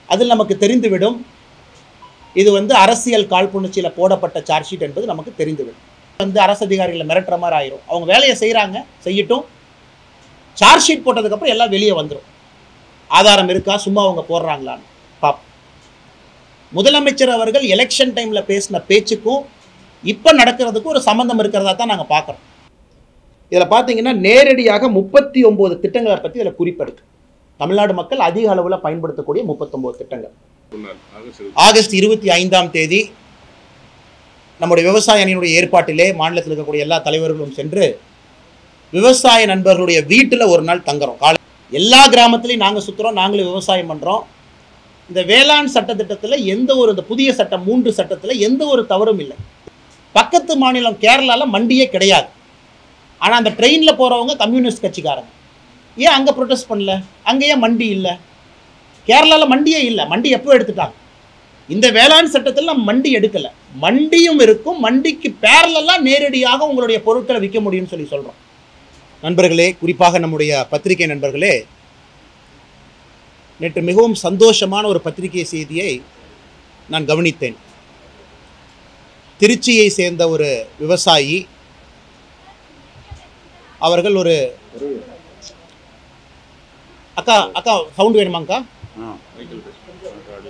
அதில் நமக்கு தெரிந்துவிடும் இது வந்து அரசியல் காழ்ப்புணர்ச்சியில் போடப்பட்ட சார்ஜ் ஷீட் என்பது நமக்கு தெரிந்துவிடும் வந்து அரசு அதிகாரிகளை மிரட்டுற மாதிரி ஆயிரும் அவங்க வேலையை செய்கிறாங்க செய்யட்டும் சார்ஜ் ஷீட் போட்டதுக்கப்புறம் எல்லாம் வெளியே வந்துடும் ஆதாரம் இருக்கா சும்மா அவங்க போடுறாங்களான்னு பாப் முதலமைச்சர் அவர்கள் எலெக்ஷன் டைமில் பேசின பேச்சுக்கும் இப்போ நடக்கிறதுக்கும் ஒரு சம்மந்தம் இருக்கிறதா தான் நாங்கள் பார்க்குறோம் இதில் பார்த்தீங்கன்னா நேரடியாக முப்பத்தி ஒம்பது திட்டங்களை பற்றி இதில் குறிப்பிருக்கு தமிழ்நாடு மக்கள் அதிக அளவில் பயன்படுத்தக்கூடிய முப்பத்தொம்போது திட்டங்கள் சொன்னார் ஆகஸ்ட் இருபது. ஆகஸ்ட் இருபத்தி ஐந்தாம் தேதி நம்முடைய விவசாய அணியினுடைய ஏற்பாட்டிலே மாநிலத்தில் இருக்கக்கூடிய எல்லா தலைவர்களும் சென்று விவசாய நண்பர்களுடைய வீட்டில் ஒரு நாள் தங்குறோம் காலை எல்லா கிராமத்துலையும் நாங்கள் சுற்றுறோம் நாங்களும் விவசாயம் பண்ணுறோம் இந்த வேளாண் சட்டத்திட்டத்தில் எந்த ஒரு இந்த புதிய சட்டம் மூன்று சட்டத்தில் எந்த ஒரு தவறும் இல்லை பக்கத்து மாநிலம் கேரளாவில் மண்டியே கிடையாது ஆனால் அந்த ட்ரெயினில் போகிறவங்க கம்யூனிஸ்ட் கட்சிக்காரங்க ஏன் அங்கே ப்ரொடெஸ்ட் பண்ணல அங்கே ஏன் மண்டி இல்லை கேரளாவில் மண்டியே இல்லை மண்டி எப்போ எடுத்துட்டாங்க இந்த வேளாண் சட்டத்தில் நம்ம மண்டி எடுக்கலை மண்டியும் இருக்கும் மண்டிக்கு பேரலெல்லாம் நேரடியாக உங்களுடைய பொருட்களை விற்க முடியும்னு சொல்லி சொல்கிறோம் நண்பர்களே குறிப்பாக நம்முடைய பத்திரிகை நண்பர்களே நேற்று மிகவும் சந்தோஷமான ஒரு பத்திரிகை செய்தியை நான் கவனித்தேன் திருச்சியை சேர்ந்த ஒரு விவசாயி அவர்கள் ஒரு அக்கா அக்கா சவுண்ட் வேணுமாங்க்கா மைக்கேல் பேசுறேன். ஆடியோ.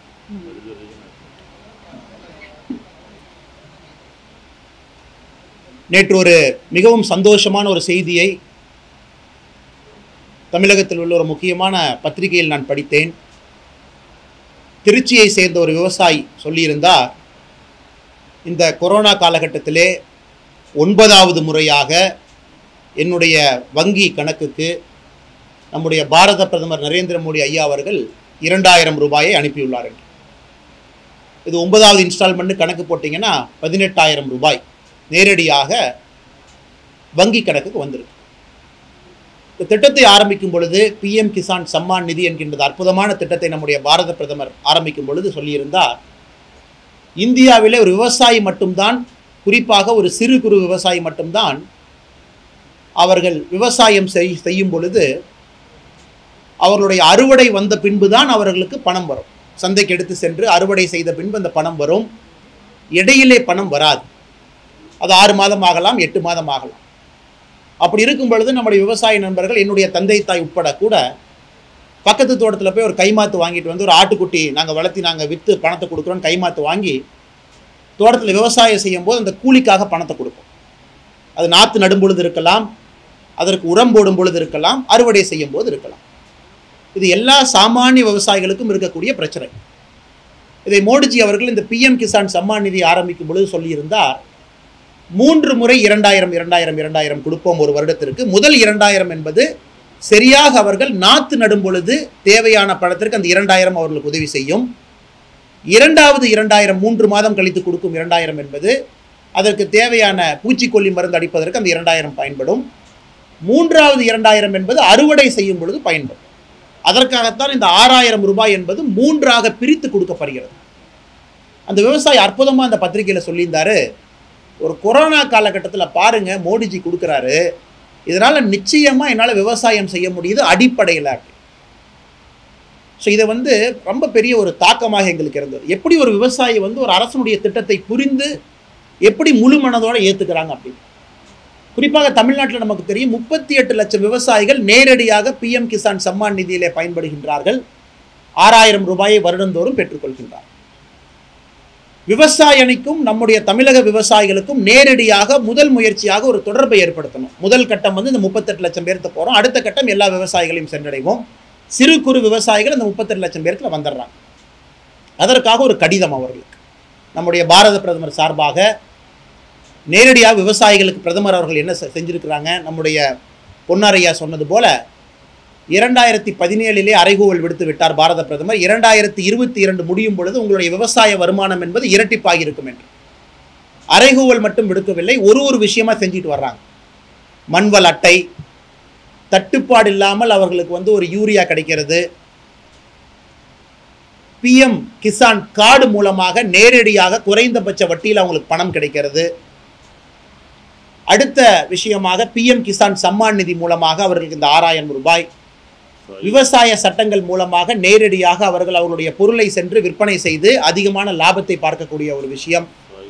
நேற்று ஒரு மிகவும் சந்தோஷமான ஒரு செய்தியை தமிழகத்தில் உள்ள ஒரு முக்கியமான பத்திரிகையில் நான் படித்தேன் திருச்சியை சேர்ந்த ஒரு விவசாயி சொல்லியிருந்தார் இந்த கொரோனா காலகட்டத்திலே ஒன்பதாவது முறையாக என்னுடைய வங்கி கணக்குக்கு நம்முடைய பாரத பிரதமர் நரேந்திர மோடி ஐயா அவர்கள் இரண்டாயிரம் ரூபாயை அனுப்பியுள்ளார் என்று இது ஒன்பதாவது இன்ஸ்டால்மெண்ட் கணக்கு போட்டிங்கன்னா பதினெட்டாயிரம் ரூபாய் நேரடியாக வங்கி கணக்குக்கு வந்திருக்கு இந்த திட்டத்தை ஆரம்பிக்கும் பொழுது பிஎம் கிசான் சம்மான் நிதி என்கின்ற அற்புதமான திட்டத்தை நம்முடைய பாரத பிரதமர் ஆரம்பிக்கும் பொழுது சொல்லியிருந்தார் இந்தியாவிலே ஒரு விவசாயி மட்டும்தான் குறிப்பாக ஒரு சிறு குறு விவசாயி மட்டும்தான் அவர்கள் விவசாயம் செய் செய்யும் பொழுது அவர்களுடைய அறுவடை வந்த பின்புதான் அவர்களுக்கு பணம் வரும் சந்தைக்கு எடுத்து சென்று அறுவடை செய்த பின்பு அந்த பணம் வரும் இடையிலே பணம் வராது அது ஆறு மாதம் ஆகலாம் எட்டு மாதம் ஆகலாம் அப்படி இருக்கும் பொழுது நம்முடைய விவசாய நண்பர்கள் என்னுடைய தந்தை தாய் உட்பட கூட பக்கத்து தோட்டத்தில் போய் ஒரு கைமாத்து வாங்கிட்டு வந்து ஒரு ஆட்டுக்குட்டி நாங்கள் வளர்த்தி நாங்கள் விற்று பணத்தை கொடுக்குறோன்னு கைமாத்து வாங்கி தோட்டத்தில் விவசாயம் செய்யும் போது அந்த கூலிக்காக பணத்தை கொடுப்போம் அது நாற்று நடும் பொழுது இருக்கலாம் அதற்கு உரம் போடும் பொழுது இருக்கலாம் அறுவடை செய்யும் போது இருக்கலாம் இது எல்லா சாமானிய விவசாயிகளுக்கும் இருக்கக்கூடிய பிரச்சனை இதை மோடிஜி அவர்கள் இந்த பிஎம் கிசான் சம்மான் நிதி ஆரம்பிக்கும் பொழுது சொல்லியிருந்தார் மூன்று முறை இரண்டாயிரம் இரண்டாயிரம் இரண்டாயிரம் கொடுப்போம் ஒரு வருடத்திற்கு முதல் இரண்டாயிரம் என்பது சரியாக அவர்கள் நாற்று நடும் பொழுது தேவையான பழத்திற்கு அந்த இரண்டாயிரம் அவர்களுக்கு உதவி செய்யும் இரண்டாவது இரண்டாயிரம் மூன்று மாதம் கழித்து கொடுக்கும் இரண்டாயிரம் என்பது அதற்கு தேவையான பூச்சிக்கொல்லி மருந்து அடிப்பதற்கு அந்த இரண்டாயிரம் பயன்படும் மூன்றாவது இரண்டாயிரம் என்பது அறுவடை செய்யும் பொழுது பயன்படும் அதற்காகத்தான் இந்த ஆறாயிரம் ரூபாய் என்பது மூன்றாக பிரித்து கொடுக்கப்படுகிறது அந்த விவசாயி அற்புதமாக அந்த பத்திரிகையில் சொல்லியிருந்தாரு ஒரு கொரோனா காலகட்டத்தில் பாருங்க மோடிஜி கொடுக்குறாரு இதனால் நிச்சயமாக என்னால் விவசாயம் செய்ய முடியுது அடிப்படையில் ஸோ இதை வந்து ரொம்ப பெரிய ஒரு தாக்கமாக எங்களுக்கு இருந்தது எப்படி ஒரு விவசாயி வந்து ஒரு அரசனுடைய திட்டத்தை புரிந்து எப்படி முழு மனதோடு ஏற்றுக்கிறாங்க அப்படின்னு குறிப்பாக தமிழ்நாட்டில் நமக்கு தெரியும் முப்பத்தி எட்டு லட்சம் விவசாயிகள் நேரடியாக பிஎம் கிசான் சம்மான் நிதியிலே பயன்படுகின்றார்கள் ஆறாயிரம் ரூபாயை வருடந்தோறும் பெற்றுக்கொள்கின்றார் விவசாய அணிக்கும் நம்முடைய தமிழக விவசாயிகளுக்கும் நேரடியாக முதல் முயற்சியாக ஒரு தொடர்பை ஏற்படுத்தணும் முதல் கட்டம் வந்து இந்த முப்பத்தெட்டு லட்சம் பேர்த்த போகிறோம் அடுத்த கட்டம் எல்லா விவசாயிகளையும் சென்றடைவோம் சிறு குறு விவசாயிகள் இந்த முப்பத்தெட்டு லட்சம் பேருக்கு வந்துடுறாங்க அதற்காக ஒரு கடிதம் அவர்களுக்கு நம்முடைய பாரத பிரதமர் சார்பாக நேரடியாக விவசாயிகளுக்கு பிரதமர் அவர்கள் என்ன செ- செஞ்சிருக்கிறாங்க நம்முடைய பொன்னாரையா சொன்னது போல இரண்டாயிரத்தி பதினேழிலே அறைகூவல் விடுத்து விட்டார் பாரத பிரதமர் இரண்டாயிரத்தி இருபத்தி இரண்டு முடியும் பொழுது உங்களுடைய விவசாய வருமானம் என்பது இரட்டிப்பாகி இருக்கும் என்று அறைகூவல் மட்டும் விடுக்கவில்லை ஒரு ஒரு விஷயமா செஞ்சுட்டு வர்றாங்க மண்வல் அட்டை தட்டுப்பாடு இல்லாமல் அவர்களுக்கு வந்து ஒரு யூரியா கிடைக்கிறது பிஎம் கிசான் கார்டு மூலமாக நேரடியாக குறைந்தபட்ச வட்டியில் அவங்களுக்கு பணம் கிடைக்கிறது அடுத்த விஷயமாக பிஎம் கிசான் சம்மான் நிதி மூலமாக அவர்களுக்கு இந்த ஆறாயிரம் ரூபாய் விவசாய சட்டங்கள் மூலமாக நேரடியாக அவர்கள் அவர்களுடைய பொருளை சென்று விற்பனை செய்து அதிகமான லாபத்தை பார்க்கக்கூடிய ஒரு விஷயம்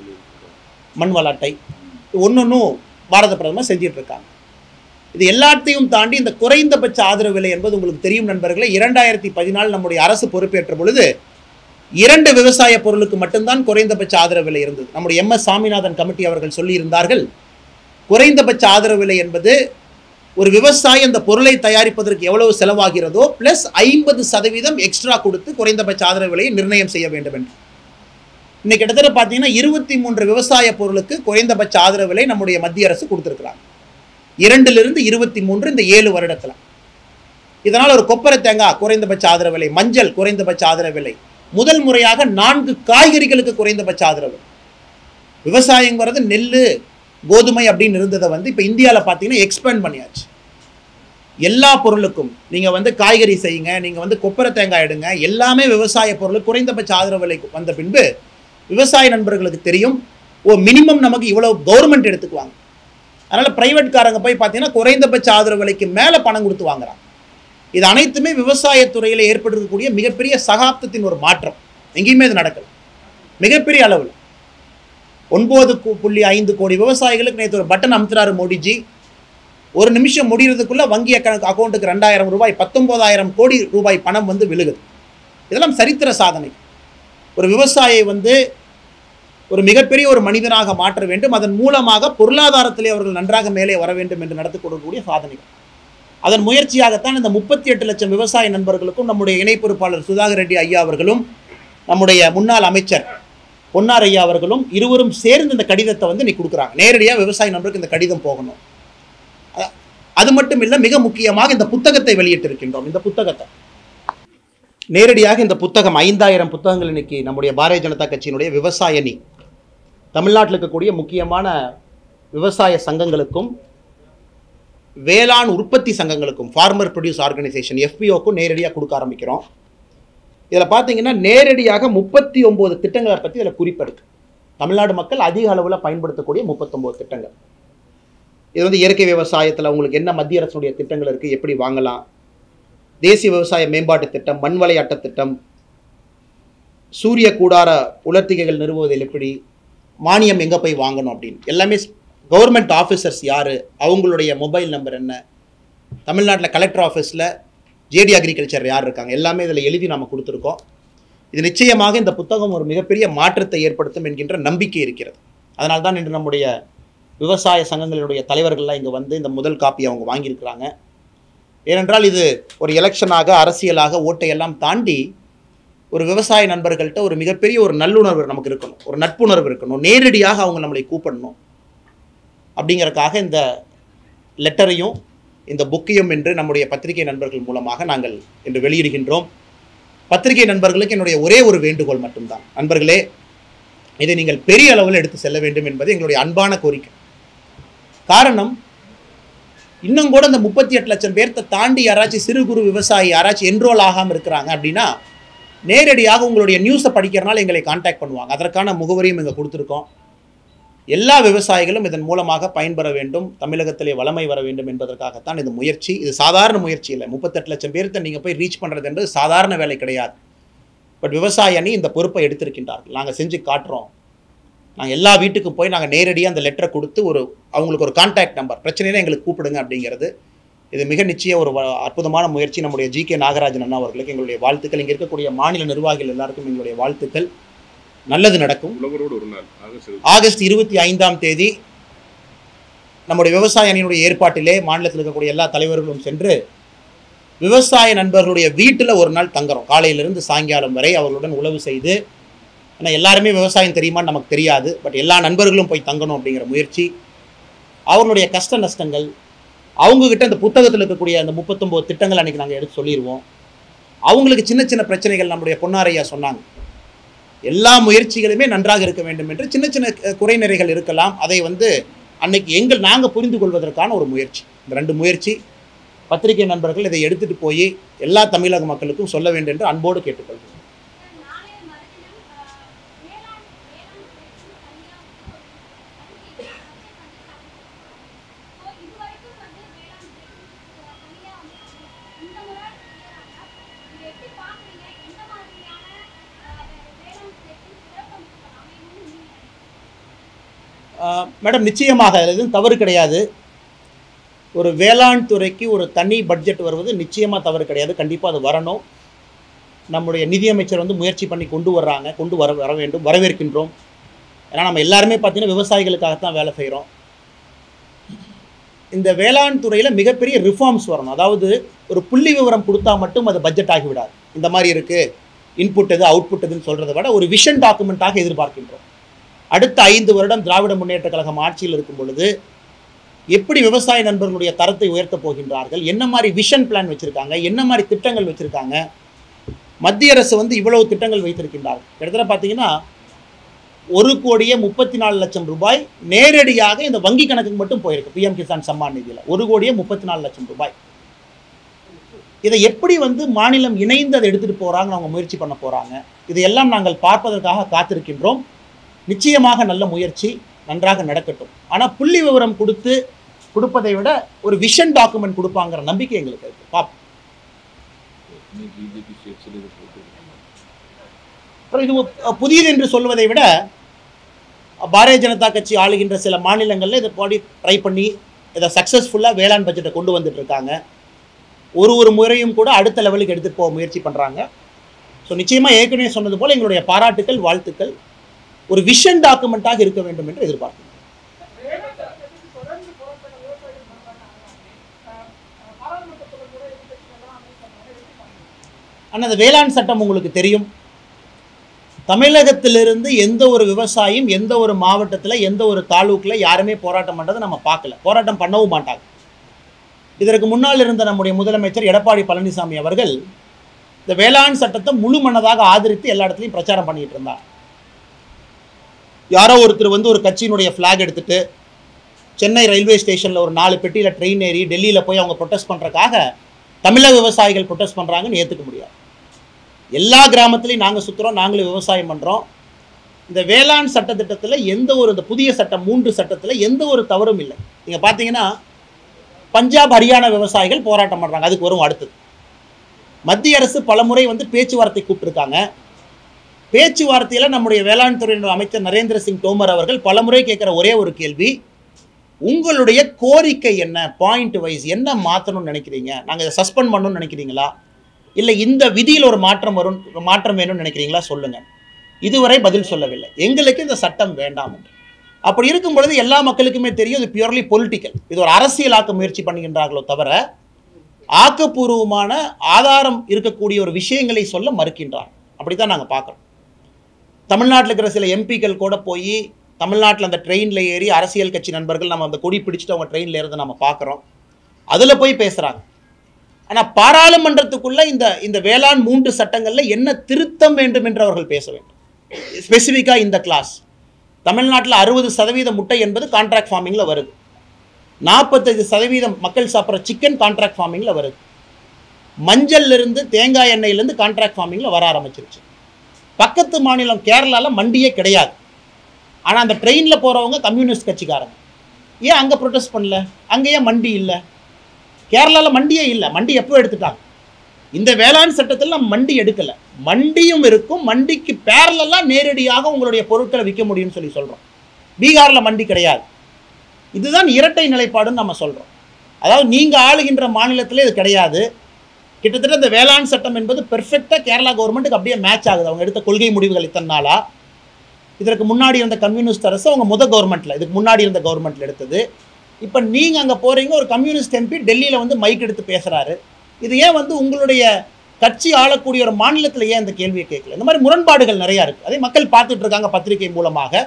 மண் வளாட்டை ஒன்னொன்னும் பாரத பிரதமர் செஞ்சிட்டு இருக்காங்க இது எல்லாத்தையும் தாண்டி இந்த குறைந்தபட்ச ஆதரவு விலை என்பது உங்களுக்கு தெரியும் நண்பர்களே இரண்டாயிரத்தி பதினாலு நம்முடைய அரசு பொறுப்பேற்ற பொழுது இரண்டு விவசாய பொருளுக்கு மட்டும்தான் குறைந்தபட்ச ஆதரவு விலை இருந்தது நம்முடைய எம் எஸ் சாமிநாதன் கமிட்டி அவர்கள் சொல்லியிருந்தார்கள் குறைந்தபட்ச ஆதரவு விலை என்பது ஒரு விவசாயி அந்த பொருளை தயாரிப்பதற்கு எவ்வளவு செலவாகிறதோ பிளஸ் ஐம்பது சதவீதம் எக்ஸ்ட்ரா கொடுத்து குறைந்தபட்ச ஆதரவு விலையை நிர்ணயம் செய்ய வேண்டும் என்று இன்னைக்கு கிட்டத்தட்ட பார்த்தீங்கன்னா இருபத்தி மூன்று விவசாய பொருளுக்கு குறைந்தபட்ச ஆதரவு விலை நம்முடைய மத்திய அரசு கொடுத்துருக்குறாங்க இரண்டிலிருந்து இருபத்தி மூன்று இந்த ஏழு வருடத்துல இதனால் ஒரு கொப்பரை தேங்காய் குறைந்தபட்ச ஆதரவு விலை மஞ்சள் குறைந்தபட்ச ஆதரவு விலை முதல் முறையாக நான்கு காய்கறிகளுக்கு குறைந்தபட்ச ஆதரவு விலை. விவசாயங்கிறது நெல் கோதுமை அப்படின்னு இருந்ததை வந்து இப்போ இந்தியாவில் பார்த்தீங்கன்னா எக்ஸ்பேண்ட் பண்ணியாச்சு எல்லா பொருளுக்கும் நீங்கள் வந்து காய்கறி செய்யுங்க நீங்கள் வந்து கொப்பரை தேங்காய் எடுங்க எல்லாமே விவசாய பொருள் குறைந்தபட்ச ஆதரவு விலை வந்த பின்பு விவசாய நண்பர்களுக்கு தெரியும் ஓ மினிமம் நமக்கு இவ்வளவு கவர்மெண்ட் எடுத்துக்குவாங்க அதனால் பிரைவேட்காரங்க போய் பார்த்தீங்கன்னா குறைந்தபட்ச ஆதரவு விலைக்கு மேலே பணம் கொடுத்து வாங்குறாங்க இது அனைத்துமே விவசாயத்துறையில் ஏற்பட்டிருக்கக்கூடிய மிகப்பெரிய சகாப்தத்தின் ஒரு மாற்றம் எங்கேயுமே இது நடக்கல மிகப்பெரிய அளவில் ஒன்பது கு- புள்ளி ஐந்து கோடி விவசாயிகளுக்கு நேற்று ஒரு பட்டன் அமுத்துறாரு மோடிஜி ஒரு நிமிஷம் முடிகிறதுக்குள்ள வங்கி கணக்கு அக்கௌண்ட்டுக்கு ரெண்டாயிரம் ரூபாய் பத்தொன்பதாயிரம் கோடி ரூபாய் பணம் வந்து விழுகுது இதெல்லாம் சரித்திர சாதனை ஒரு விவசாயியை வந்து ஒரு மிகப்பெரிய ஒரு மனிதனாக மாற்ற வேண்டும் அதன் மூலமாக பொருளாதாரத்திலே அவர்கள் நன்றாக மேலே வர வேண்டும் என்று நடத்தி கொடுக்கக்கூடிய சாதனைகள் அதன் முயற்சியாகத்தான் இந்த முப்பத்தி எட்டு லட்சம் விவசாய நண்பர்களுக்கும் நம்முடைய இணை பொறுப்பாளர் சுதாகர் ரெட்டி ஐயா அவர்களும் நம்முடைய முன்னாள் அமைச்சர் பொன்னார் ஐயா அவர்களும் இருவரும் சேர்ந்து இந்த கடிதத்தை வந்து இன்னைக்கு கொடுக்குறாங்க நேரடியாக விவசாய நண்பருக்கு இந்த கடிதம் போகணும் அ- அது மட்டும் இல்லை மிக முக்கியமாக இந்த புத்தகத்தை வெளியிட்டிருக்கின்றோம் இந்த புத்தகத்தை நேரடியாக இந்த புத்தகம் ஐந்தாயிரம் புத்தகங்கள் இன்னைக்கு நம்முடைய பாரதிய ஜனதா கட்சியினுடைய விவசாய அணி தமிழ்நாட்டில் இருக்கக்கூடிய முக்கியமான விவசாய சங்கங்களுக்கும் வேளாண் உற்பத்தி சங்கங்களுக்கும் ஃபார்மர் ப்ரொடியூஸ் ஆர்கனைசேஷன் எஃபிஓக்கும் நேரடியாக கொடுக்க ஆரம்பிக்கிறோம் இதில் பார்த்தீங்கன்னா நேரடியாக முப்பத்தி ஒம்பது திட்டங்களை பற்றி இதில் குறிப்பிருக்கு தமிழ்நாடு மக்கள் அதிக அளவில் பயன்படுத்தக்கூடிய முப்பத்தொம்போது திட்டங்கள் இது வந்து இயற்கை விவசாயத்தில் உங்களுக்கு என்ன மத்திய அரசுடைய திட்டங்கள் இருக்குது எப்படி வாங்கலாம் தேசிய விவசாய மேம்பாட்டு திட்டம் மண் விளையாட்டு திட்டம் சூரிய கூடார உலர்த்திகைகள் நிறுவுவதில் எப்படி மானியம் எங்கே போய் வாங்கணும் அப்படின்னு எல்லாமே கவர்மெண்ட் ஆஃபீஸர்ஸ் யார் அவங்களுடைய மொபைல் நம்பர் என்ன தமிழ்நாட்டில் கலெக்டர் ஆஃபீஸில் ஜேடி அக்ரிகல்ச்சர் யார் இருக்காங்க எல்லாமே இதில் எழுதி நாம் கொடுத்துருக்கோம் இது நிச்சயமாக இந்த புத்தகம் ஒரு மிகப்பெரிய மாற்றத்தை ஏற்படுத்தும் என்கின்ற நம்பிக்கை இருக்கிறது அதனால தான் இன்று நம்முடைய விவசாய சங்கங்களுடைய தலைவர்கள்லாம் இங்கே வந்து இந்த முதல் காப்பி அவங்க வாங்கியிருக்கிறாங்க ஏனென்றால் இது ஒரு எலெக்ஷனாக அரசியலாக ஓட்டை எல்லாம் தாண்டி ஒரு விவசாய நண்பர்கள்ட்ட ஒரு மிகப்பெரிய ஒரு நல்லுணர்வு நமக்கு இருக்கணும் ஒரு நட்புணர்வு இருக்கணும் நேரடியாக அவங்க நம்மளை கூப்பிடணும் அப்படிங்கறக்காக இந்த லெட்டரையும் இந்த புக்கையும் என்று நம்முடைய பத்திரிகை நண்பர்கள் மூலமாக நாங்கள் இன்று வெளியிடுகின்றோம் பத்திரிகை நண்பர்களுக்கு என்னுடைய ஒரே ஒரு வேண்டுகோள் மட்டும்தான் நண்பர்களே இதை நீங்கள் பெரிய அளவில் எடுத்து செல்ல வேண்டும் என்பது எங்களுடைய அன்பான கோரிக்கை காரணம் இன்னும் கூட இந்த முப்பத்தி எட்டு லட்சம் பேர்த்த தாண்டி யாராச்சும் சிறு குறு விவசாயி யாராச்சும் என்ரோல் ஆகாமல் இருக்கிறாங்க அப்படின்னா நேரடியாக உங்களுடைய நியூஸை படிக்கிறனால எங்களை காண்டாக்ட் பண்ணுவாங்க அதற்கான முகவரியும் இங்கே கொடுத்துருக்கோம் எல்லா விவசாயிகளும் இதன் மூலமாக பயன்பெற வேண்டும் தமிழகத்திலே வளமை வர வேண்டும் என்பதற்காகத்தான் இந்த முயற்சி இது சாதாரண முயற்சி இல்லை முப்பத்தெட்டு லட்சம் பேர்த்த நீங்கள் போய் ரீச் பண்ணுறது என்பது சாதாரண வேலை கிடையாது பட் விவசாய அணி இந்த பொறுப்பை எடுத்திருக்கின்றார்கள் நாங்கள் செஞ்சு காட்டுறோம் நாங்கள் எல்லா வீட்டுக்கும் போய் நாங்கள் நேரடியாக அந்த லெட்டரை கொடுத்து ஒரு அவங்களுக்கு ஒரு கான்டாக்ட் நம்பர் பிரச்சனைனா எங்களுக்கு கூப்பிடுங்க அப்படிங்கிறது இது மிக நிச்சயம் ஒரு வ- அற்புதமான முயற்சி நம்முடைய ஜி கே நாகராஜன் அண்ணா அவர்களுக்கு எங்களுடைய வாழ்த்துக்கள் இங்கே இருக்கக்கூடிய மாநில நிர்வாகிகள் எல்லாருக்கும் எங்களுடைய வாழ்த்துக்கள் நல்லது நடக்கும் உழவரோடு ஒரு நாள் ஆகஸ்ட் இருபத்தி ஆகஸ்ட் இருபத்தி ஐந்தாம் தேதி நம்முடைய விவசாய அணியினுடைய ஏற்பாட்டிலே மாநிலத்தில் இருக்கக்கூடிய எல்லா தலைவர்களும் சென்று விவசாய நண்பர்களுடைய வீட்டில் ஒரு நாள் தங்குறோம் காலையிலிருந்து சாயங்காலம் வரை அவர்களுடன் உழவு செய்து ஏன்னா எல்லாருமே விவசாயம் தெரியுமான்னு நமக்கு தெரியாது பட் எல்லா நண்பர்களும் போய் தங்கணும் அப்படிங்கிற முயற்சி அவர்களுடைய கஷ்ட நஷ்டங்கள் அவங்கக்கிட்ட அந்த புத்தகத்தில் இருக்கக்கூடிய அந்த முப்பத்தொம்போது திட்டங்கள் அன்றைக்கி நாங்கள் எடுத்து சொல்லிடுவோம் அவங்களுக்கு சின்ன சின்ன பிரச்சனைகள் நம்முடைய பொன்னாரையா சொன்னாங்க எல்லா முயற்சிகளுமே நன்றாக இருக்க வேண்டும் என்று சின்ன சின்ன அஹ், குறைநிறைகள் இருக்கலாம் அதை வந்து அன்னைக்கு எங்கள் நாங்கள் புரிந்து கொள்வதற்கான ஒரு முயற்சி இந்த ரெண்டு முயற்சி பத்திரிகை நண்பர்கள் இதை எடுத்துட்டு போய் எல்லா தமிழக மக்களுக்கும் சொல்ல வேண்டும் என்று அன்போடு கேட்டுக்கொள்கிறேன் நாளைய மறுதினம் அஹ், வேளாண் வேளாண் பயிற்சி தனியாக வந்து ஒரு பள்ளி பச்சை பண்ணி ஸோ இதுவரைக்கும் வந்து வேளாண் பயிற்சி தனியாக வந்து இந்த முறை ஆஹ் மேடம் நிச்சயமாக அதில் எதுவும் தவறு கிடையாது ஒரு வேளாண் துறைக்கு ஒரு தனி பட்ஜெட் வருவது நிச்சயமாக தவறு கிடையாது கண்டிப்பாக அது வரணும் நம்முடைய நிதியமைச்சர் வந்து முயற்சி பண்ணி கொண்டு வர்றாங்க கொண்டு வர வர வேண்டும் வரவேற்கின்றோம் ஏன்னா நம்ம எல்லாருமே பார்த்தீங்கன்னா விவசாயிகளுக்காகத்தான் வேலை செய்கிறோம் இந்த வேளாண் துறையில் மிகப்பெரிய ரிஃபார்ம்ஸ் வரணும் அதாவது ஒரு புள்ளி விவரம் கொடுத்தா மட்டும் அது பட்ஜெட் ஆகிவிடாது இந்த மாதிரி இருக்குது இன்புட் எது அவுட்புட் எதுன்னு சொல்கிறத விட ஒரு விஷன் டாக்குமெண்ட்டாக எதிர்பார்க்கின்றோம் அடுத்த ஐந்து வருடம் திராவிட முன்னேற்ற கழகம் ஆட்சியில் இருக்கும் பொழுது எப்படி விவசாய நண்பர்களுடைய தரத்தை உயர்த்தப் போகின்றார்கள் என்ன மாதிரி விஷன் பிளான் வச்சுருக்காங்க என்ன மாதிரி திட்டங்கள் வச்சுருக்காங்க மத்திய அரசு வந்து இவ்வளவு திட்டங்கள் வைத்திருக்கின்றார்கள் கிட்டத்தட்ட பார்த்தீங்கன்னா ஒரு கோடியே முப்பத்தி நாலு லட்சம் ரூபாய் நேரடியாக இந்த வங்கி கணக்குக்கு மட்டும் போயிருக்கு பிஎம் கிசான் சம்மான் நிதியில் ஒரு கோடியே முப்பத்தி நாலு லட்சம் ரூபாய் இதை எப்படி வந்து மாநிலம் இணைந்து அதை எடுத்துகிட்டு போகிறாங்கன்னு அவங்க முயற்சி பண்ண போகிறாங்க இதையெல்லாம் நாங்கள் பார்ப்பதற்காக காத்திருக்கின்றோம் நிச்சயமாக நல்ல முயற்சி நன்றாக நடக்கட்டும் ஆனால் புள்ளி விவரம் கொடுத்து கொடுப்பதை விட ஒரு விஷன் டாக்குமெண்ட் கொடுப்பாங்கிற நம்பிக்கை எங்களுக்கு இருக்கு பார்ப்போம் பிஜேபி ஸ்டேட்ஸில் இது போட்டு அப்புறம் இது ஒ- புதியது என்று சொல்வதை விட பாரதிய ஜனதா கட்சி ஆளுகின்ற சில மாநிலங்களில் இதை பாடி ட்ரை பண்ணி இதை சக்ஸஸ்ஃபுல்லாக வேளாண் பட்ஜெட்டை கொண்டு வந்துட்டு இருக்காங்க ஒரு ஒரு முறையும் கூட அடுத்த லெவலுக்கு எடுத்துகிட்டு போக முயற்சி பண்ணுறாங்க ஸோ நிச்சயமாக ஏற்கனவே சொன்னது போல் எங்களுடைய பாராட்டுக்கள் வாழ்த்துக்கள் ஒரு விஷன் டாக்குமெண்ட்டாக இருக்க வேண்டும் என்று எதிர்பார்க்கிறோம் தொடர்ந்து போராட்டம் விவசாயிகள் பண்றாங்க ஆஹ் பாராளுமன்றத்துல கூட எதிர்க்கட்சிகள்லாம் அமைப்பு பண்ணாங்க எப்படி பண்ணாங்க ஆனால் அந்த வேளாண் சட்டம் உங்களுக்கு தெரியும் தமிழகத்திலிருந்து எந்த ஒரு விவசாயியும் எந்த ஒரு மாவட்டத்தில் எந்த ஒரு தாலூக்கில் யாருமே போராட்டம் பண்ணுறதை நம்ம பார்க்கல போராட்டம் பண்ணவும் மாட்டாங்க இதற்கு முன்னால் இருந்த நம்முடைய முதலமைச்சர் எடப்பாடி பழனிசாமி அவர்கள் இந்த வேளாண் சட்டத்தை முழு மனதாக ஆதரித்து எல்லா இடத்துலையும் பிரச்சாரம் பண்ணிட்டு இருந்தார் யாரோ ஒருத்தர் வந்து ஒரு கட்சியினுடைய ஃப்ளாக் எடுத்துட்டு சென்னை ரயில்வே ஸ்டேஷனில் ஒரு நாலு பெட்டியில் ட்ரெயின் ஏறி டெல்லியில் போய் அவங்க ப்ரொட்டஸ்ட் பண்ணுறக்காக தமிழக விவசாயிகள் ப்ரொட்டஸ்ட் பண்ணுறாங்கன்னு ஏற்றுக்க முடியாது எல்லா கிராமத்துலையும் நாங்கள் சுற்றுறோம் நாங்களும் விவசாயம் பண்ணுறோம் இந்த வேளாண் சட்டத்திட்டத்தில் எந்த ஒரு இந்த புதிய சட்டம் மூன்று சட்டத்தில் எந்த ஒரு தவறும் இல்லை நீங்கள் பார்த்தீங்கன்னா பஞ்சாப் ஹரியானா விவசாயிகள் போராட்டம் பண்ணுறாங்க அதுக்கு வரும் அடுத்தது மத்திய அரசு பலமுறை வந்து பேச்சுவார்த்தை கூப்பிட்டுருக்காங்க பேச்சுவார்த்தையில் நம்முடைய வேளாண் துறையினுடைய அமைச்சர் நரேந்திர சிங் தோமர் அவர்கள் பலமுறை கேட்குற ஒரே ஒரு கேள்வி உங்களுடைய கோரிக்கை என்ன பாயிண்ட் வைஸ் என்ன மாற்றணும்னு நினைக்கிறீங்க நாங்கள் இதை சஸ்பெண்ட் பண்ணணும்னு நினைக்கிறீங்களா இல்லை இந்த விதியில் ஒரு மாற்றம் வரும் மாற்றம் வேணும்னு நினைக்கிறீங்களா சொல்லுங்க இதுவரை பதில் சொல்லவில்லை எங்களுக்கு இந்த சட்டம் வேண்டாம் என்று அப்படி இருக்கும் பொழுது எல்லா மக்களுக்குமே தெரியும் இது பியூர்லி பொலிட்டிக்கல் இது ஒரு அரசியலாக்க முயற்சி பண்ணுகின்றார்களோ தவிர ஆக்கப்பூர்வமான ஆதாரம் இருக்கக்கூடிய ஒரு விஷயங்களை சொல்ல மறுக்கின்றார் அப்படித்தான் நாங்கள் பார்க்குறோம் தமிழ்நாட்டில் இருக்கிற சில எம்பிக்கள் கூட போய் தமிழ்நாட்டில் அந்த ட்ரெயினில் ஏறி அரசியல் கட்சி நண்பர்கள் நம்ம அந்த கொடி பிடிச்சிட்டு அவங்க ட்ரெயினில் ஏறதை நம்ம பார்க்குறோம் அதில் போய் பேசுகிறாங்க ஆனால் பாராளுமன்றத்துக்குள்ள இந்த இந்த வேளாண் மூன்று சட்டங்களில் என்ன திருத்தம் வேண்டும் என்று அவர்கள் பேச வேண்டும் ஸ்பெசிஃபிக்காக இந்த கிளாஸ் தமிழ்நாட்டில் அறுபது சதவீத முட்டை என்பது கான்ட்ராக்ட் ஃபார்மிங்கில் வருது நாற்பத்தஞ்சு சதவீதம் மக்கள் சாப்பிட்ற சிக்கன் கான்ட்ராக்ட் ஃபார்மிங்கில் வருது மஞ்சள்ல இருந்து தேங்காய் எண்ணெயிலேருந்து கான்ட்ராக்ட் ஃபார்மிங்கில் வர ஆரம்பிச்சிருச்சு பக்கத்து மாநிலம் கேரளாவில் மண்டியே கிடையாது ஆனால் அந்த ட்ரெயினில் போகிறவங்க கம்யூனிஸ்ட் கட்சிக்காரங்க ஏன் அங்கே ப்ரொடெஸ்ட் பண்ணல அங்கே ஏன் மண்டி இல்லை கேரளாவில் மண்டியே இல்லை மண்டி எப்போ எடுத்துட்டாங்க இந்த வேளாண் சட்டத்தில் நம்ம மண்டி எடுக்கலை மண்டியும் இருக்கும் மண்டிக்கு பேரலெல்லாம் நேரடியாக உங்களுடைய பொருட்களை விற்க முடியும்னு சொல்லி சொல்கிறோம் பீகாரில் மண்டி கிடையாது இதுதான் இரட்டை நிலைப்பாடுன்னு நம்ம சொல்கிறோம் அதாவது நீங்கள் ஆளுகின்ற மாநிலத்திலே இது கிடையாது கிட்டத்தட்ட இந்த வேளாண் சட்டம் என்பது பெர்ஃபெக்டாக கேரளா கவர்மெண்ட்டுக்கு அப்படியே மேட்ச் ஆகுது அவங்க எடுத்த கொள்கை முடிவுகள் இத்தனை நாளா இதற்கு முன்னாடி இருந்த கம்யூனிஸ்ட் அரசு அவங்க முத கவர்மெண்ட்டில் இதுக்கு முன்னாடி இருந்த கவர்மெண்ட்டில் எடுத்தது இப்போ நீங்கள் அங்கே போகிறீங்க ஒரு கம்யூனிஸ்ட் எம்பி டெல்லியில் வந்து மைக் எடுத்து பேசுகிறாரு இது ஏன் வந்து உங்களுடைய கட்சி ஆளக்கூடிய ஒரு மாநிலத்தில் ஏன் இந்த கேள்வியை கேட்கல இந்த மாதிரி முரண்பாடுகள் நிறையா இருக்குது அதே மக்கள் பார்த்துட்டு இருக்காங்க பத்திரிகை மூலமாக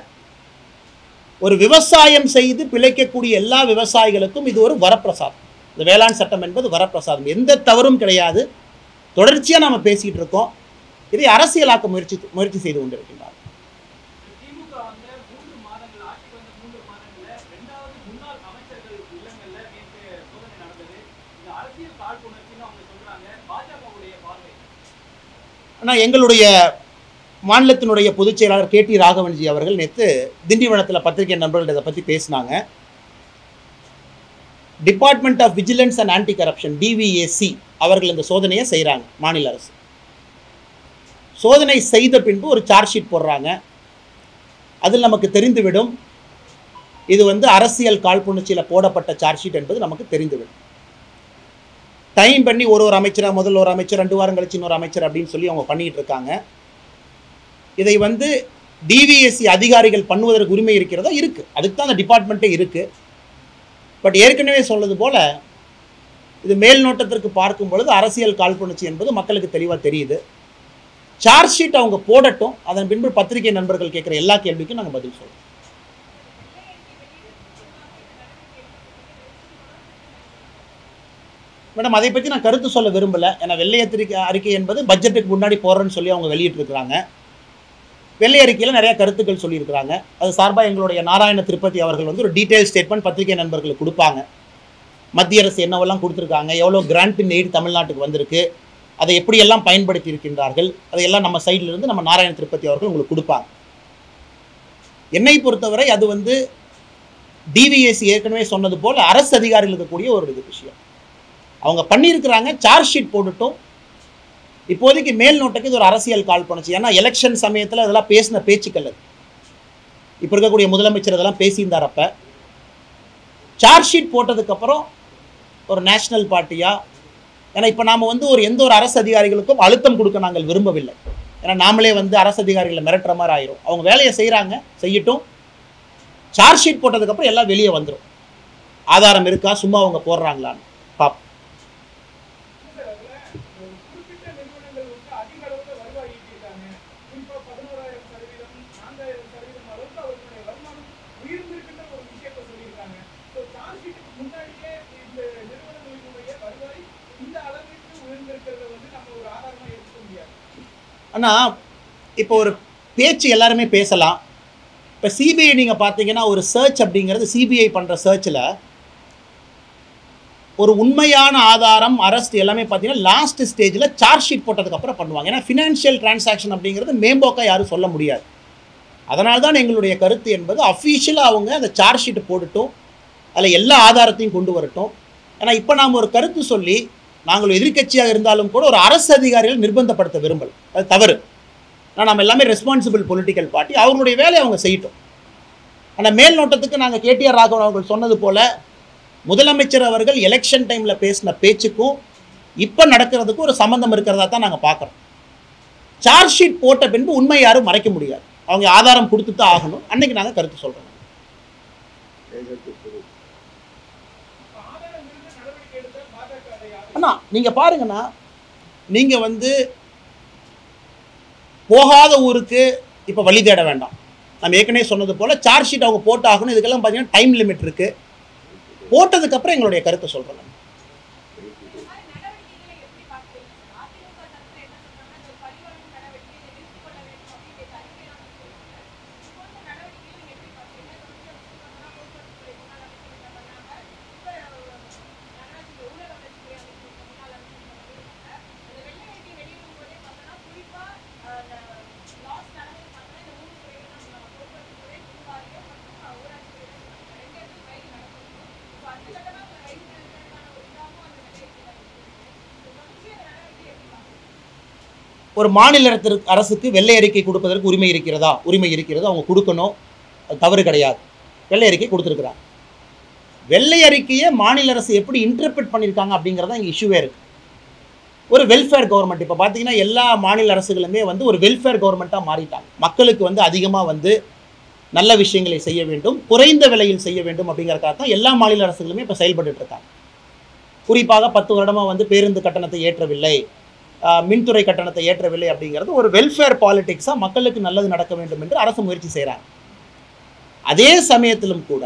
ஒரு விவசாயம் செய்து பிழைக்கக்கூடிய எல்லா விவசாயிகளுக்கும் இது ஒரு வரப்பிரசாதம் இந்த வேளாண் சட்டம் என்பது வரப்பிரசாதம் எந்த தவறும் கிடையாது தொடர்ச்சியாக நாம் பேசிக்கிட்டு இருக்கோம் இதை அரசியலாக்க முயற்சி முயற்சி செய்து கொண்டிருக்கின்றார் திமுக வந்த மூன்று மாதங்கள் ஆட்சிக்கு வந்த மூன்று மாதங்கள்ல ரெண்டாவது முன்னாள் அமைச்சர்கள் இல்லங்கள்ல நேற்று சோதனை நடந்தது இந்த அரசியல் காழ்ப்புணர்ச்சின்னு அவங்க சொல்றாங்க பாஜகவுடைய பார்வை ஆனால் எங்களுடைய மாநிலத்தினுடைய பொதுச் செயலாளர் கே டி ராகவன்ஜி அவர்கள் நேற்று திண்டிவனத்தில் பத்திரிகை நண்பர்கள் இதை பற்றி பேசினாங்க department of vigilance and anti corruption DVAC அவர்கள் இந்த சோதனையை செய்கிறாங்க மாநில அரசு சோதனை செய்த பின்பு ஒரு சார்ஜ் ஷீட் போடுறாங்க அதில் நமக்கு தெரிந்துவிடும் இது வந்து அரசியல் காழ்ப்புணர்ச்சியில் போடப்பட்ட சார்ஜ் ஷீட் என்பது நமக்கு தெரிந்துவிடும் டைம் பண்ணி ஒரு ஒரு அமைச்சராக முதல்ல ஒரு அமைச்சர் ரெண்டு வாரம் கழிச்சு இன்னொரு அமைச்சர் அப்படின்னு சொல்லி அவங்க பண்ணிட்டு இருக்காங்க இதை வந்து டிவிஎஸ்சி அதிகாரிகள் பண்ணுவதற்கு உரிமை இருக்கிறதா இருக்கு அதுக்கு தான் அந்த டிபார்ட்மெண்ட்டே இருக்கு பட் ஏற்கனவே சொன்னது போல இது மேல் நோட்டத்திற்கு பார்க்கும் பொழுது அரசியல் காழ்ப்புணர்ச்சி என்பது மக்களுக்கு தெளிவாக தெரியுது சார்ஜ் ஷீட் அவங்க போடட்டும் அதன் பின்பு பத்திரிகை நண்பர்கள் கேட்குற எல்லா கேள்விக்கும் நாங்கள் பதில் சொல்றோம் மேடம் அதை பற்றி நான் கருத்து சொல்ல விரும்பல ஏன்னா வெள்ளை அறிக்கை அறிக்கை என்பது பட்ஜெட்டுக்கு முன்னாடி போடுறேன்னு சொல்லி அவங்க வெளியிட்டிருக்கிறாங்க வெள்ளை அறிக்கையில் நிறைய கருத்துக்கள் சொல்லியிருக்கிறாங்க அது சார்பாக எங்களுடைய நாராயண திருப்பதி அவர்கள் வந்து ஒரு டீட்டெயில் ஸ்டேட்மெண்ட் பத்திரிகை நண்பர்களுக்கு கொடுப்பாங்க மத்திய அரசு என்னவெல்லாம் கொடுத்துருக்காங்க எவ்வளோ கிராண்ட் இன் எய்டு தமிழ்நாட்டுக்கு வந்திருக்கு அதை எப்படியெல்லாம் பயன்படுத்தி இருக்கின்றார்கள் அதையெல்லாம் நம்ம சைடுல இருந்து நம்ம நாராயண திருப்பதி அவர்கள் உங்களுக்கு கொடுப்பாங்க என்னை பொறுத்தவரை அது வந்து டிவிஎஸ்சி ஏற்கனவே சொன்னது போல் அரசு அதிகாரிகள் இருக்கக்கூடிய ஒரு இது விஷயம் அவங்க பண்ணியிருக்கிறாங்க சார்ஜ் ஷீட் போட்டுட்டும் இப்போதைக்கு மேல் நோட்டுக்கு இது ஒரு அரசியல் கால் பண்ணுச்சு ஏன்னா எலெக்ஷன் சமயத்தில் இதெல்லாம் பேசின பேச்சுக்கள் அது இப்போ இருக்கக்கூடிய முதலமைச்சர் இதெல்லாம் பேசியிருந்தார் அப்போ சார்ஜ் ஷீட் போட்டதுக்கப்புறம் ஒரு நேஷனல் பார்ட்டியா ஏன்னா இப்போ நாம் வந்து ஒரு எந்த ஒரு அரசு அதிகாரிகளுக்கும் அழுத்தம் கொடுக்க நாங்கள் விரும்பவில்லை ஏன்னா நாமளே வந்து அரசு அதிகாரிகளை மிரட்டுற மாதிரி ஆயிரும் அவங்க வேலையை செய்கிறாங்க செய்யட்டும் சார்ஜ் ஷீட் போட்டதுக்கப்புறம் எல்லாம் வெளியே வந்துடும் ஆதாரம் இருக்கா சும்மா அவங்க போடுறாங்களான்னு பார்ப்போம் சார், அதுல ஒரு குறிப்பிட்ட நிறுவனங்கள் வந்து அதிக அளவுல வருவாய் ஈட்டியிருக்காங்க. குறிப்பா 11,000 சதவீதம், 4,000 சதவீதம் அளவுக்கு அவர்களுடைய வருமானம் உயர்ந்திருக்கின்ற ஒரு விஷயத்தை சொல்லியிருக்காங்க. So, charge sheet-க்கு முன்னாடியே இந்த நிறுவனங்களினுடைய வருவாய் இந்த அளவிற்கு உயர்ந்திருக்கிறத வந்து நம்ம ஒரு ஆதாரமா எடுத்துக்க முடியாது ஆனால் இப்போ ஒரு பேச்சு எல்லாருமே பேசலாம் இப்போ சிபிஐ நீங்கள் பார்த்தீங்கன்னா ஒரு சர்ச் அப்படிங்கிறது சிபிஐ பண்ணுற சர்ச்சில் ஒரு உண்மையான ஆதாரம் அரெஸ்ட் எல்லாமே பார்த்தீங்கன்னா லாஸ்ட் ஸ்டேஜில் சார்ஜ் ஷீட் போட்டதுக்கப்புறம் பண்ணுவாங்க ஏன்னா ஃபினான்ஷியல் டிரான்சாக்ஷன் அப்படிங்கிறது மேம்போக்காக யாரும் சொல்ல முடியாது அதனால தான் எங்களுடைய கருத்து என்பது அஃபீஷியலாக அவங்க அந்த சார்ஜ் ஷீட் போட்டுட்டும் அதில் எல்லா ஆதாரத்தையும் கொண்டு வரட்டும் ஏன்னா இப்போ நாம் ஒரு கருத்து சொல்லி நாங்கள் எதிர்க்கட்சியாக இருந்தாலும் கூட ஒரு அரசு அதிகாரிகள் நிர்பந்தப்படுத்த விரும்பல அது தவறு ஆனால் நம்ம எல்லாமே ரெஸ்பான்சிபிள் பொலிட்டிக்கல் பார்ட்டி அவங்களுடைய வேலையை அவங்க செய்யட்டும் ஆனால் மேல் நோட்டத்துக்கு நாங்கள் கேடிஆர் ராகவன் அவர்கள் சொன்னது போல முதலமைச்சர் அவர்கள் எலெக்ஷன் டைமில் பேசின பேச்சுக்கும் இப்போ நடக்கிறதுக்கும் ஒரு சம்மந்தம் இருக்கிறதா தான் நாங்கள் பார்க்குறோம் சார்ஜ் ஷீட் போட்ட பின்பு உண்மை யாரும் மறைக்க முடியாது அவங்க ஆதாரம் கொடுத்து தான் ஆகணும் அன்னைக்கு நாங்கள் கருத்து சொல்கிறோம் இப்ப ஆதாரம் இருந்து நடவடிக்கை எடுத்த பாஜக அதை யாரும் அண்ணா நீங்கள் பாருங்கண்ணா நீங்கள் வந்து போகாத ஊருக்கு இப்போ வழி தேட வேண்டாம் நம்ம ஏற்கனவே சொன்னது போல் சார்ஜ் ஷீட் அவங்க போட்டாகணும் இதுக்கெல்லாம் பார்த்தீங்கன்னா டைம் லிமிட் இருக்குது போட்டதுக்கப்புறம் எங்களுடைய கருத்தை சொல்கிறோம் இந்த மாதிரி நடவடிக்கைகளை எப்படி பார்க்குறீங்க அதிமுக தரப்புல என்ன சொல்றாங்கன்னா இந்த பழிவாங்கும் நடவடிக்கையை நிறுத்திக் கொள்ள வேண்டும் அப்படிங்கிற அறிக்கையெல்லாம் சொல்றாங்க இப்போ இந்த நடவடிக்கையை நீங்க எப்படி பார்க்குறீங்க தொடர்ந்து போக்குவரத்துத்துறை முன்னாள் அமைச்சர் என்ன பண்ணாங்க இப்ப நகராட்சி ஊழல் அமைச்சர் அமைச்சர் முன்னாள் அமைச்சர் பண்ணியிருக்காங்க அந்த வெள்ளை அறிக்கை வெளியிடும் போதே பார்த்தோம்னா குறிப்பா அந்த லாஸ் நடந்தது பார்த்தோம்னா இந்த மூணு துறைகள் நம்ம போக்குவரத்துத்துறை மின்வாரியம் மற்றும் ஊராட்சி துறை ரெண்டு இடத்துல ரைடு நடக்கும் இப்போ அடுத்த கட்டமாக அந்த ரைடு நடக்கிறதுக்கான ஒரு இதாகவும் அந்த வெள்ளை அறிக்கையில இருக்கு தொடர்ச்சி அந்த நடவடிக்கை எப்படி பார்க்குறீங்க ஒரு மாநில அரசு- அரசுக்கு வெள்ளை அறிக்கை கொடுப்பதற்கு உரிமை இருக்கிறதா உரிமை இருக்கிறது அவங்க கொடுக்கணும் அது தவறு கிடையாது வெள்ளை அறிக்கை கொடுத்துருக்குறாங்க வெள்ளை அறிக்கையை மாநில அரசு எப்படி இன்டர்பிரட் பண்ணியிருக்காங்க அப்படிங்கிறதா இங்கே இஷ்யூவே இருக்குது ஒரு வெல்ஃபேர் கவர்மெண்ட் இப்போ பார்த்தீங்கன்னா எல்லா மாநில அரசுகளுமே வந்து ஒரு வெல்ஃபேர் கவர்மெண்ட்டாக மாறிட்டாங்க மக்களுக்கு வந்து அதிகமாக வந்து நல்ல விஷயங்களை செய்ய வேண்டும் குறைந்த விலையில் செய்ய வேண்டும் அப்படிங்கிறதுக்காக தான் எல்லா மாநில அரசுகளுமே இப்போ செயல்பட்டுட்டு இருக்காங்க குறிப்பாக பத்து வருடமாக வந்து பேருந்து கட்டணத்தை ஏற்றவில்லை ஆஹ் மின்துறை கட்டணத்தை ஏற்றவில்லை அப்படிங்கிறது ஒரு வெல்ஃபேர் பாலிடிக்ஸாக மக்களுக்கு நல்லது நடக்க வேண்டும் என்று அரசு முயற்சி செய்கிறாங்க அதே சமயத்திலும் கூட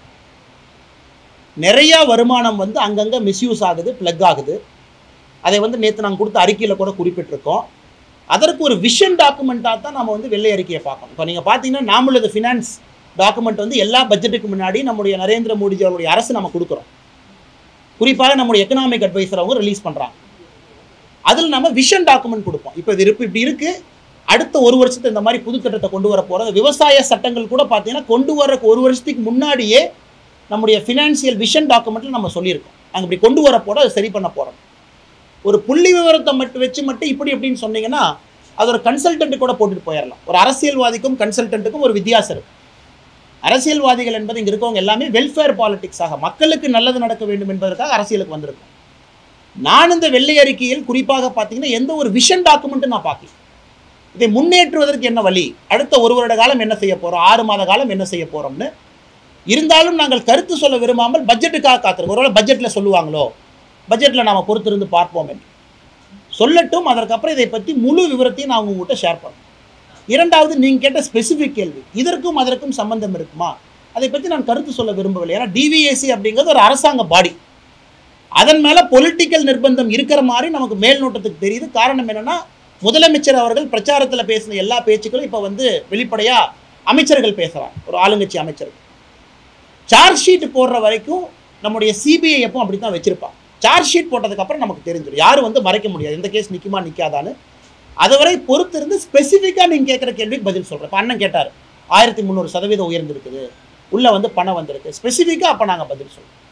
நிறைய வருமானம் வந்து அங்கங்கே மிஸ்யூஸ் ஆகுது ப்ளக் ஆகுது அதை வந்து நேற்று நாங்கள் கொடுத்த அறிக்கையில் கூட குறிப்பிட்டிருக்கோம் அதற்கு ஒரு விஷன் டாக்குமெண்ட்டாக தான் நம்ம வந்து வெள்ளை அறிக்கையை பார்க்கணும் இப்போ நீங்கள் பார்த்தீங்கன்னா நாமளும் இது ஃபினான்ஸ் டாக்குமெண்ட் வந்து எல்லா பட்ஜெட்டுக்கு முன்னாடி நம்முடைய நரேந்திர மோடிஜி அவருடைய அரசு நம்ம கொடுக்குறோம் குறிப்பாக நம்முடைய எக்கனாமிக் அட்வைசர் அவங்க ரிலீஸ் பண்ணுறாங்க அதில் நம்ம விஷன் டாக்குமெண்ட் கொடுப்போம் இப்போ இது இருப்பு இப்படி இருக்குது அடுத்த ஒரு வருஷத்து இந்த மாதிரி புது திட்டத்தை கொண்டு வர போகிறது விவசாய சட்டங்கள் கூட பார்த்தீங்கன்னா கொண்டு வர ஒரு வருஷத்துக்கு முன்னாடியே நம்முடைய ஃபினான்சியல் விஷன் டாக்குமெண்ட்டில் நம்ம சொல்லியிருக்கோம் நாங்கள் இப்படி கொண்டு வர போகிறோம் அதை சரி பண்ண போகிறோம் ஒரு புள்ளி விவரத்தை மட்டும் வச்சு மட்டும் இப்படி இப்படின்னு சொன்னீங்கன்னா அது ஒரு கன்சல்டன்ட் கூட போட்டுட்டு போயிடலாம் ஒரு அரசியல்வாதிக்கும் கன்சல்டன்ட்டுக்கும் ஒரு வித்தியாசம் இருக்கு அரசியல்வாதிகள் என்பது இங்கே இருக்கவங்க எல்லாமே வெல்ஃபேர் பாலிடிக்ஸாக மக்களுக்கு நல்லது நடக்க வேண்டும் என்பதற்காக அரசியலுக்கு வந்திருக்கோம் நான் இந்த வெள்ளை அறிக்கையில் குறிப்பாக பார்த்தீங்கன்னா எந்த ஒரு விஷன் டாக்குமெண்ட்டும் நான் பார்க்கல இதை முன்னேற்றுவதற்கு என்ன வழி அடுத்த ஒரு வருட காலம் என்ன செய்ய போகிறோம் ஆறு மாத காலம் என்ன செய்ய போகிறோம்னு இருந்தாலும் நாங்கள் கருத்து சொல்ல விரும்பாமல் பட்ஜெட்டுக்காக காத்திருக்கோம் ஒருவேளை பட்ஜெட்டில் சொல்லுவாங்களோ பட்ஜெட்டில் நாம் பொறுத்திருந்து பார்ப்போம் என்று சொல்லட்டும் அதற்கப்புறம் இதை பற்றி முழு விவரத்தையும் நான் உங்ககிட்ட ஷேர் பண்ணுறேன் இரண்டாவது நீங்கள் கேட்ட ஸ்பெசிஃபிக் கேள்வி இதற்கும் அதற்கும் சம்பந்தம் இருக்குமா அதை பற்றி நான் கருத்து சொல்ல விரும்பவில்லை ஏன்னா டிவிஎஸ்சி அப்படிங்கிறது ஒரு அரசாங்க பாடி அதன் மேலே பொலிட்டிக்கல் நிர்பந்தம் இருக்கிற மாதிரி நமக்கு மேல் நோட்டத்துக்கு தெரியுது காரணம் என்னன்னா முதலமைச்சர் அவர்கள் பிரச்சாரத்தில் பேசின எல்லா பேச்சுக்களும் இப்போ வந்து வெளிப்படையாக அமைச்சர்கள் பேசுகிறாங்க ஒரு ஆளுங்கட்சி அமைச்சர்கள் சார்ஜ் ஷீட் போடுற வரைக்கும் நம்முடைய சிபிஐ எப்போ அப்படி தான் வச்சிருப்பான் சார்ஜ் ஷீட் போட்டதுக்கப்புறம் நமக்கு தெரிஞ்சிடும் யாரும் வந்து மறைக்க முடியாது இந்த கேஸ் நிற்குமா நிற்காதான்னு அதுவரை பொறுத்திருந்து ஸ்பெசிஃபிக்காக நீங்கள் கேட்குற கேள்விக்கு பதில் சொல்கிறேன் இப்போ அண்ணன் கேட்டார் ஆயிரத்தி முந்நூறு சதவீதம் உயர்ந்திருக்குது உள்ளே வந்து பணம் வந்திருக்கு ஸ்பெசிஃபிக்காக அப்போ நாங்கள் பதில் சொல்கிறோம்